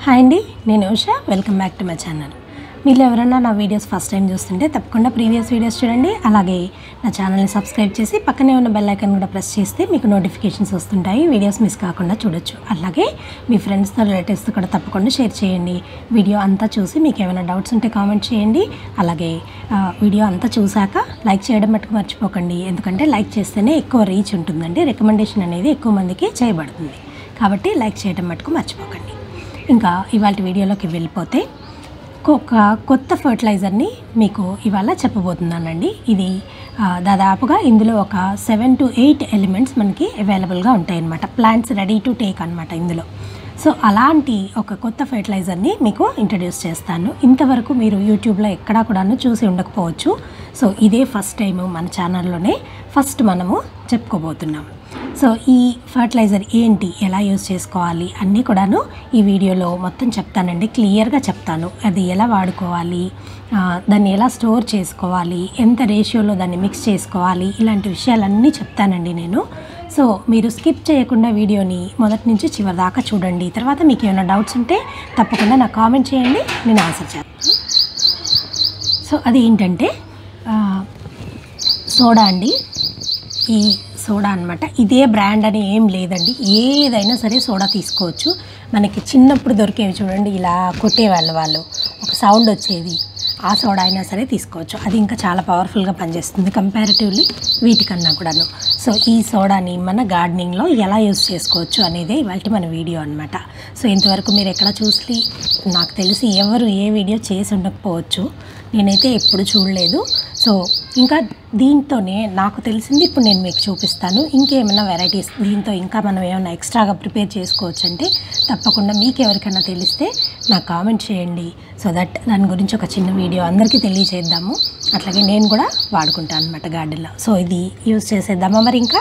hi అండి నేను Usha welcome back to my channel మీరు ఎవరైనా నా వీడియోస్ ఫస్ట్ టైం చూస్తుంటే తప్పకుండా ప్రీవియస్ వీడియోస్ చూడండి అలాగే నా ఛానల్ని సబ్స్క్రైబ్ చేసి పక్కనే ఉన్న బెల్ ఐకాన్ కూడా ప్రెస్ చేస్తే మీకు నోటిఫికేషన్స్ వస్తుంటాయి వీడియోస్ మిస్ కాకుండా చూడొచ్చు అలాగే మీ ఫ్రెండ్స్తో రిలేటివ్స్తో కూడా తప్పకుండా షేర్ చేయండి వీడియో అంతా చూసి మీకు ఏమైనా డౌట్స్ ఉంటే కామెంట్ చేయండి అలాగే ఆ, వీడియో అంతా చూశాక లైక్ చేయడం మటుకు మర్చిపోకండి ఎందుకంటే లైక్ చేస్తేనే ఎక్కువ రీచ్ ఉంటుందండి రికమెండేషన్ అనేది ఎక్కువ మందికి చేయబడుతుంది కాబట్టి లైక్ చేయడం మటుకు మర్చిపోకండి ఇంకా ఇవాళ వీడియోలోకి వెళ్ళిపోతే ఒక కొత్త ఫర్టిలైజర్ని మీకు ఇవాళ చెప్పబోతున్నానండి ఇది ఆ, దాదాపుగా ఇందులో ఒక సెవెన్ టు ఎయిట్ ఎలిమెంట్స్ మనకి అవైలబుల్గా ఉంటాయి అన్నమాట ప్లాంట్స్ రెడీ టు టేక్ అనమాట ఇందులో సో అలాంటి ఒక కొత్త ఫెర్టిలైజర్ని మీకు ఇంట్రడ్యూస్ చేస్తాను ఇంతవరకు మీరు యూట్యూబ్లో ఎక్కడా కూడాను చూసి ఉండకపోవచ్చు సో ఇదే ఫస్ట్ టైం మన ఛానల్లోనే ఫస్ట్ మనము చెప్పుకోబోతున్నాం సో ఈ ఫర్టిలైజర్ ఏంటి ఎలా యూజ్ చేసుకోవాలి అన్నీ కూడాను ఈ వీడియోలో మొత్తం చెప్తానండి క్లియర్గా చెప్తాను అది ఎలా వాడుకోవాలి ఆ, దాన్ని ఎలా స్టోర్ చేసుకోవాలి ఎంత రేషియోలో దాన్ని మిక్స్ చేసుకోవాలి ఇలాంటి విషయాలన్నీ చెప్తానండి నేను సో మీరు స్కిప్ చేయకుండా వీడియోని మొదటి నుంచి చివరి దాకా చూడండి తర్వాత మీకు ఏమైనా డౌట్స్ ఉంటే తప్పకుండా నాకు కామెంట్ చేయండి నేను ఆన్సర్ చేస్తాను సో అది ఏంటంటే ఆ, సోడా అండి ఈ సోడా అనమాట ఇదే బ్రాండ్ అని ఏం లేదండి ఏదైనా సరే సోడా తీసుకోవచ్చు మనకి చిన్నప్పుడు దొరికేవి చూడండి ఇలా కొట్టేవాళ్ళు వాళ్ళు ఒక సౌండ్ వచ్చేది ఆ సోడా అయినా సరే తీసుకోవచ్చు అది ఇంకా చాలా పవర్ఫుల్గా పనిచేస్తుంది కంపారిటివ్లీ వీటికన్నా కూడాను సో ఈ సోడాని మన గార్డెనింగ్లో ఎలా యూస్ చేసుకోవచ్చు అనేది ఇవాళ మన వీడియో అనమాట సో ఇంతవరకు మీరు ఎక్కడ చూసి నాకు తెలిసి ఎవరు ఏ వీడియో చేసి ఉండకపోవచ్చు నేనైతే ఎప్పుడు చూడలేదు సో ఇంకా దీంతోనే నాకు తెలిసింది ఇప్పుడు నేను మీకు చూపిస్తాను ఇంకేమైనా వెరైటీస్ దీంతో ఇంకా మనం ఏమైనా ఎక్స్ట్రాగా ప్రిపేర్ చేసుకోవచ్చు అంటే తప్పకుండా మీకు ఎవరికైనా తెలిస్తే నాకు కామెంట్ చేయండి సో దట్ దాని గురించి ఒక చిన్న వీడియో అందరికీ తెలియజేద్దాము అట్లాగే నేను కూడా వాడుకుంటాను అనమాట గార్డెన్లో సో ఇది యూజ్ చేసేద్దామా మరి ఇంకా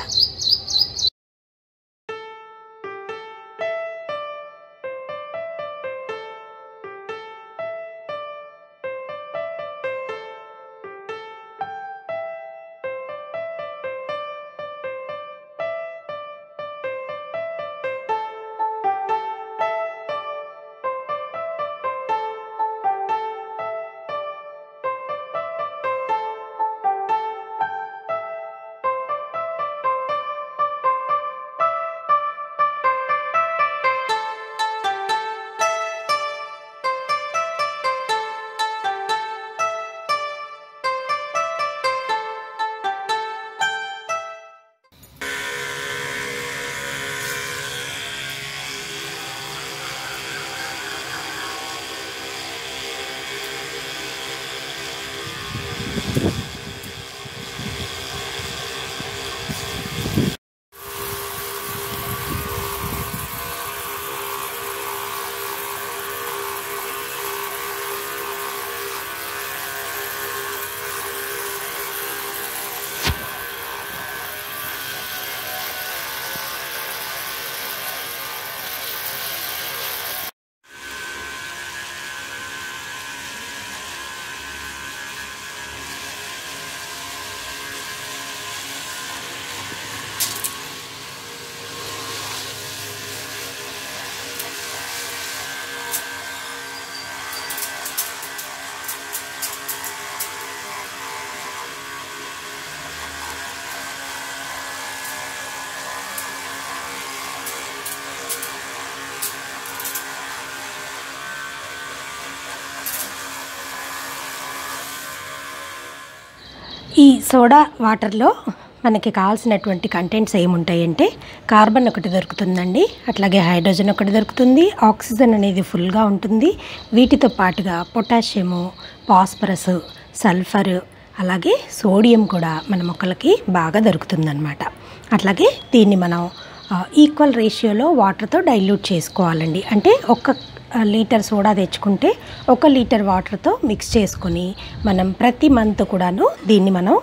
ఈ సోడా వాటర్లో మనకి కావాల్సినటువంటి కంటెంట్స్ ఏముంటాయంటే కార్బన్ ఒకటి దొరుకుతుందండి అట్లాగే హైడ్రోజన్ ఒకటి దొరుకుతుంది ఆక్సిజన్ అనేది ఫుల్గా ఉంటుంది వీటితో పాటుగా పొటాషియము ఫాస్ఫరస్ సల్ఫర్ అలాగే సోడియం కూడా మన మొక్కలకి బాగా దొరుకుతుందన్నమాట అట్లాగే దీన్ని మనం ఈక్వల్ రేషియోలో వాటర్తో డైల్యూట్ చేసుకోవాలండి అంటే ఒక ఆ, లీటర్ సోడా తెచ్చుకుంటే ఒక లీటర్ వాటర్తో మిక్స్ చేసుకొని మనం ప్రతి మంత్ కూడాను దీన్ని మనం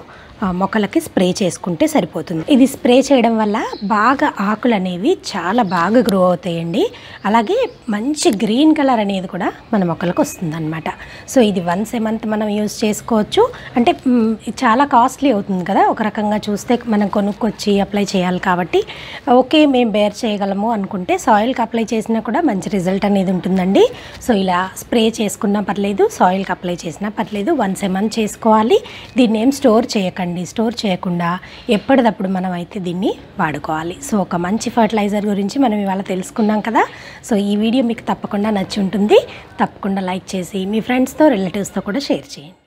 ఆ, మొక్కలకి స్ప్రే చేసుకుంటే సరిపోతుంది ఇది స్ప్రే చేయడం వల్ల బాగా ఆకులు అనేవి చాలా బాగా గ్రో అవుతాయండి అలాగే మంచి గ్రీన్ కలర్ అనేది కూడా మన మొక్కలకు వస్తుంది అనమాట సో ఇది వన్స్ ఏ మంత్ మనం యూజ్ చేసుకోవచ్చు అంటే మ్, ఇది చాలా కాస్ట్లీ అవుతుంది కదా ఒక రకంగా చూస్తే మనం కొనుక్కొచ్చి అప్లై చేయాలి కాబట్టి ఓకే మేము బేర్ చేయగలము అనుకుంటే సాయిల్కి అప్లై చేసినా కూడా మంచి రిజల్ట్ అనేది ఉంటుందండి సో ఇలా స్ప్రే చేసుకున్నా పర్లేదు సాయిల్కి అప్లై చేసినా పర్లేదు వన్స్ ఏ మంత్ చేసుకోవాలి దీన్ని ఏం స్టోర్ చేయకండి స్టోర్ చేయకుండా ఎప్పటిదప్పుడు మనం అయితే దీన్ని వాడుకోవాలి సో ఒక మంచి ఫర్టిలైజర్ గురించి మనం ఇవాళ తెలుసుకున్నాం కదా సో ఈ వీడియో మీకు తప్పకుండా నచ్చి ఉంటుంది తప్పకుండా లైక్ చేసి మీ ఫ్రెండ్స్తో రిలేటివ్స్తో కూడా షేర్ చేయండి